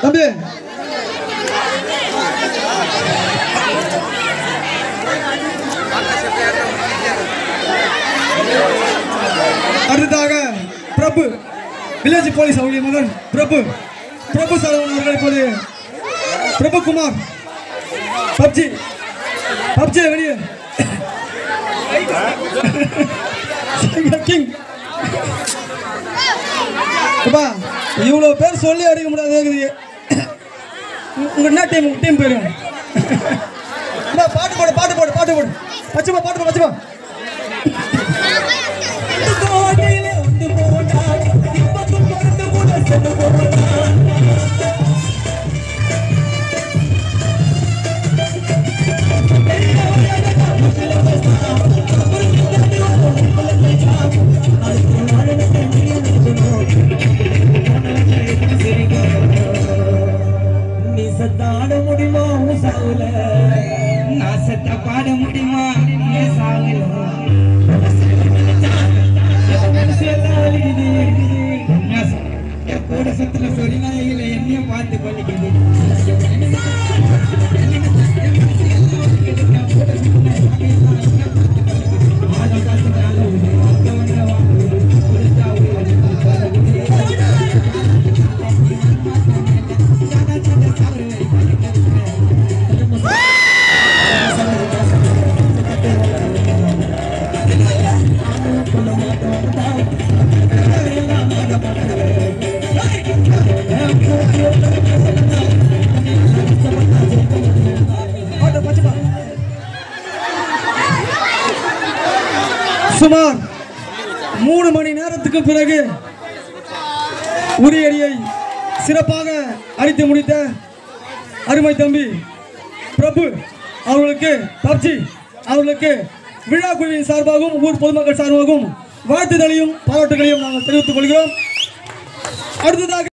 தம்பி அடுத்ததாக பிரபு village police அவருடைய மகன் பிரபு பிரபு சரவணன் அவர்கள் இப்போது பிரபுகுமார் பப்ஜி பப்ஜி வெளியே கிங் அப்பா இவ்வளோ பேர் சொல்லி அடிக்க முடியாது இருக்குது உங்க என்ன டீம் உங்க டீம் போயிடும் அம்மா, பாட்டு போடு பாட்டு போடு பாட்டு போடு பச்சைமா பாட்டு போடு பச்சைமா நீ சத்தாட முடியுமா உன் சாவுல நான் சத்த பாட முடியுமா என் சாவுல என் மனசு எல்லாம் வலிக்குது. நான் சொ- என் கூட சுத்துல சொறி நாயில என்னையும் பார்த்து கொள்ளிக்குது பாட்டு பச்சைமா சுமார் மூணு மணி நேரத்துக்கு பிறகு உரியடியை சிறப்பாக அடித்து முடித்த அருமை தம்பி பிரபு அவர்களுக்கு பப்ஜி அவர்களுக்கு விழா குழுவின் சார்பாகவும் ஊர் பொதுமக்கள் சார்பாகவும் வாழ்த்துதலையும் பாராட்டுகளையும் நாங்கள் தெரிவித்துக் கொள்கிறோம் அடுத்ததாக